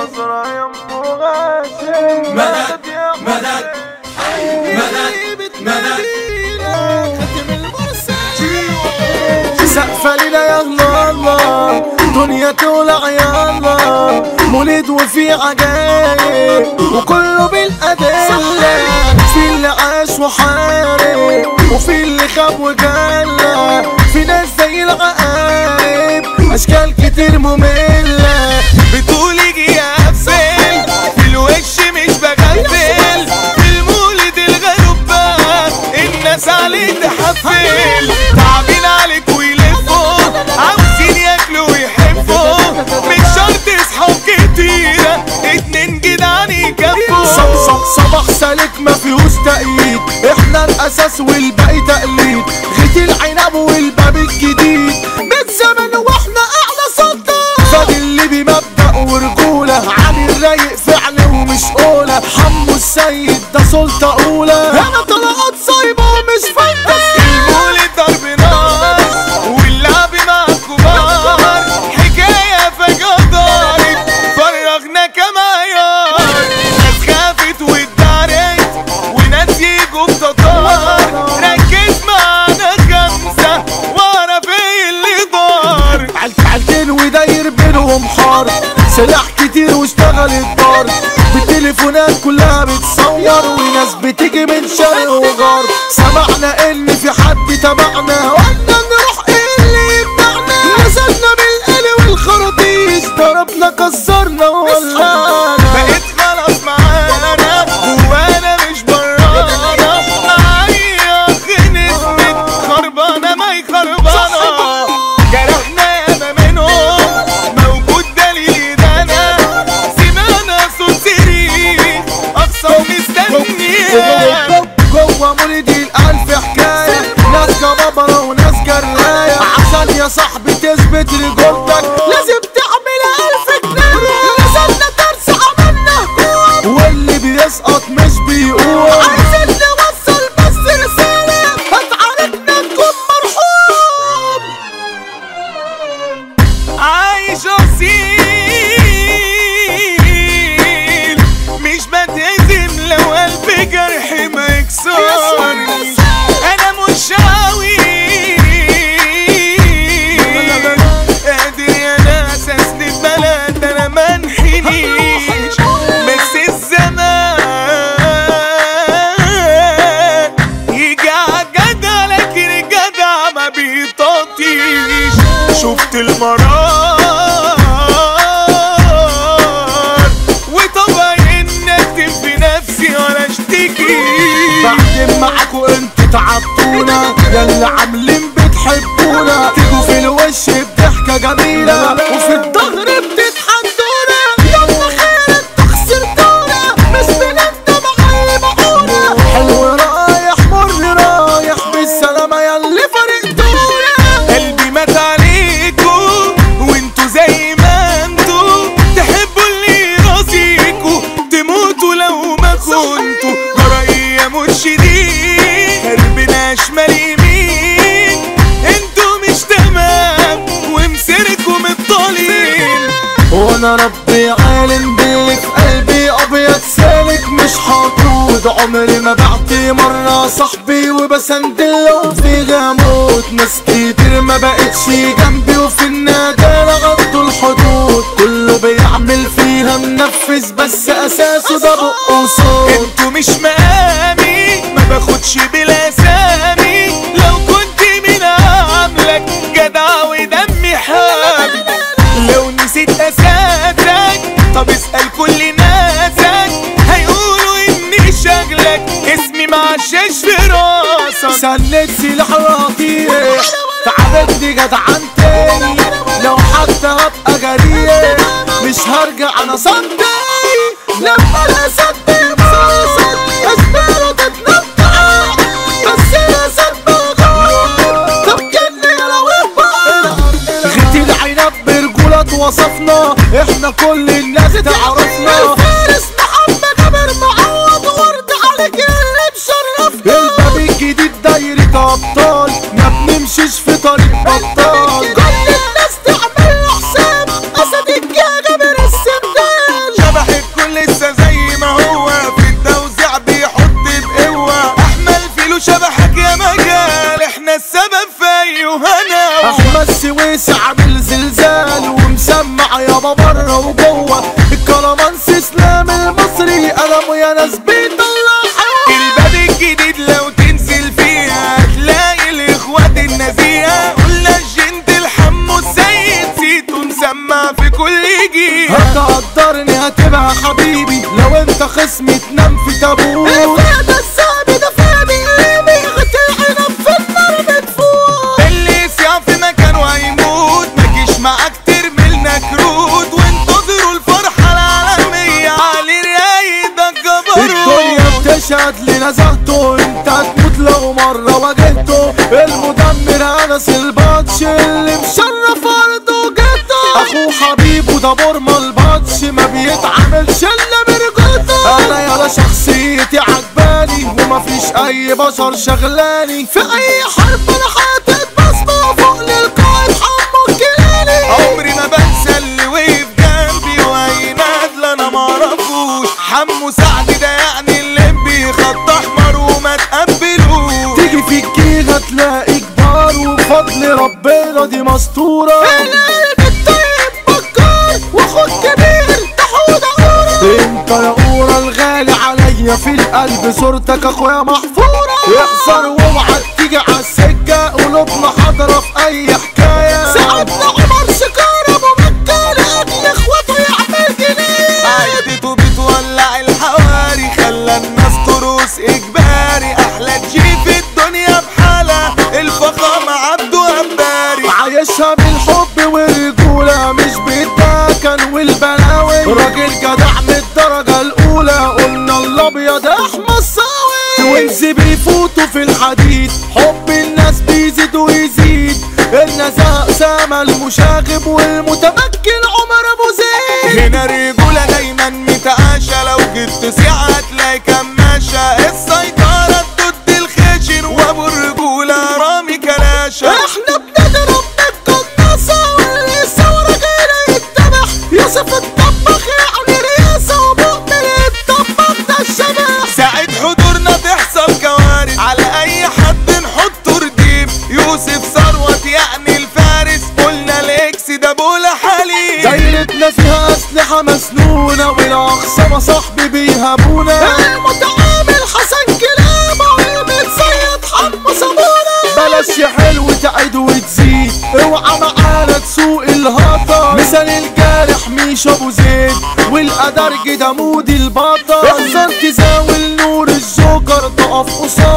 نظرة يمو غاشم مدد مدد مدد مدد سقفة لينا يا الله دنيا تولع يا الله مولد وفي عجايب وكله بالأدلة في اللي عاش وحارب وفي اللي خاب وجلى في ناس زي العقارب أشكال كتير مملة بتقول يجي اقفل في الوش مش بغفل في المولد الغربان الناس عليك تحفل تعبين عليك ويلفوا عاوزين ياكلوا ويحبوا مش شرط اصحاب كتيرة اتنين جدعان يكفوا صب صب صباح سالك ما فيهوش تأييد احنا الاساس والباقي تقليد غيت العنب والباب الجديد من زمن واحنا اعلى سلطان فاضي اللي بمبدأ ورجولة علي الرايق فعل ومش قولة حمو السيد ده سلطة اولى انا طلعت صايبة ومش فانتس المولد ضرب نار واللعب مع الكبار حكاية فجأة دارت فرغنا كمعيار ناس خافت واتدارت وناس يجوا بتطار ركز معانا خمسة واعرف ايه اللي دار عالت عالتين وداير بينهم حار سلاح كتير واشتغل الدار بالتليفونات كلها بتصور وناس بتيجي من شرق وغرب سمعنا ان في حد تبعنا قلنا نروح ايه اللي يمنعنا نزلنا بالقلي والخراطيش ضربنا كسرنا وولعنا بقيت خلاص معانا وانا مش برانا معايا اخ نسبة خربانة ما يخربانة جرحنا ياما منهم موجود دليل انا سمعنا صوت سرير اقصى ومستنية جوه مولدي الألف حكاية ناس كبابرة وناس جراية عشان يا صاحبي تثبت رجولتك لازم تعمل ألف جنيه نزلنا درس عملنا هجوم واللي بيسقط مش بيقوم عايزين نوصل بس رسالة هتعالجنا تكون مرحوم عايش اصيل مش بتهزم لو قلبي جرح ما يكسرني انا مش عاوي قادر يا ناس اسند بلد انا ما انحنيش بس الزمان يجي عالجدع لكن الجدع ما بيطاطيش شفت المرار وطبعا ان اكتب في نفسي ولا اشتكي بعدين معاكوا انتوا تعبتونا يلا عاملين بتحبونا تيجوا في الوش بضحكة جميلة وفي الظهر بتتحدونا يلا خير انتوا خسرتونا مش بنندم على معونا حلو رايح مر رايح بالسلامة ياللي فرقتونا قلبي مات عليكم وانتوا زي ما انتوا تحبوا اللي يراسيكوا تموتوا لو ما كنتوا جراية مرشدين قلبنا شمال يمين انتوا مش تمام ومسيركم الطليل وانا ربي عالم باللي في قلبي ابيض سالك مش حاطود عمري ما بعطي مرة صاحبي وبسندله في غموت ناس كتير ما بقتش جنبي وفي الندالة غضوا الحدود كله بيعمل فيها منفذ بس اساسه ده بق وصوت انتوا مش مقامي ما باخدش بالاسامي لو كنت من عاملك جدع ودمي حامي لو نسيت اساسك طب اسأل كل ناسك هيقولوا اني شغلك اسمي معشاش في راسك سنت سلاح رقيق تعبتني جدعان تاني لو حتى هبقى جريء مش هرجع انا صدق لما الاسد بيبصص اشباله تتنطع بس الاسد بغار طب كني لو غيت العنب برجولة وصفنا احنا كل الناس تعرفنا الفارس محمد امير معوض ورد عليك اللي مشرفنا الباب الجديد دايرة ابطال ما بنمشيش في طريق بطال كل الناس تعمل له حساب اسد الجاجة من السندال مسمع يابا بره وجوه الكلامانس اسلام المصري قلمه يا ناس بيطلع حوا الباب الجديد لو تنزل فيها هتلاقي الاخوات النزيهة قلنا الجنت الحمو السيد زيتو مسمع في كل جهة هتقدرني هتبقى حبيبي لو انت خصمي تنام في تابوت ده الصعب ده فادي قلبي هتلعنب في النار بتفوت اللي يسيع في مكانه هيموت مجيش معاك ترملنا كروت وانتظروا الفرحة العالمية علي رايد الدنيا الجبروت بتشهد لنزهته انت هتموت لو مرة واجهته المدمر انس الباتش اللي مشرف ارضه جته اخوه حبيبه ده برمى الباتش ما بيتعاملش الا برجوته انا يالا شخصيتي عجباني ومفيش اي بشر شغلاني في اي حرب انا حاطط بصمة فوق للقائد حمو الكيلاني عمري ما بنسى اللي وقف جنبي واي نادلة انا معرفوش حمو سعد ده يعني اللي بيخط احمر وما تقبلوش تيجي في الجيل هتلاقي كبار وبفضل ربنا دي مستورة القلب الطيب بكار واخد كبير تحود عورة انت يا قورة الغالي عليا في القلب صورتك اخويا محفورة احذر واوعى تيجي على السكة قلوبنا حاضرة في اي حكاية سعدنا عمر شكارة ابو مكة لاجل اخواته يعمل جنيه عدته بتولع الحواري خلى الناس تروس اجباري احلى جي في الدنيا بحالة الفخامة عبده امباري عايشها بالحب والرجولة مش بالدكن والبلاوي راجل جدع من الدرجة الأولى قلنا الأبيض أحمد صاوي توينز بيفوتوا في الحديد حب الناس بيزيد ويزيد النزاهة أسامة المشاغب والمتمكن عمر أبو زيد هنا رجولة دايما متعاشة لو جيت تصيع هتلاقي كماشة السيطرة ضد الخشن وابو الرجولة رامي كلاشة احنا بنضرب بالقناصة واللي ثورة غير يتبع يوسف الطباخ يعني رئاسة ومؤمن الطباخ ده الشبح ساعة حضورنا تحصل كوارث على اي حد نحطه رديف يوسف ثروت يعني الفارس قلنا الاكس ده بولا حليب دايرتنا فيها أسلحة مسنونة والأخصام صاحبي بيهابونا المتعامل حسن كلامة والمتصيد حمو صابونة بلاش يا حلو تعد وتزيد اوعى معانا تسوق الهطل مثال الجارح ميش ابو زيد والقدر كده مودي البطل احسن تزاول نور الجوكر تقف قصاد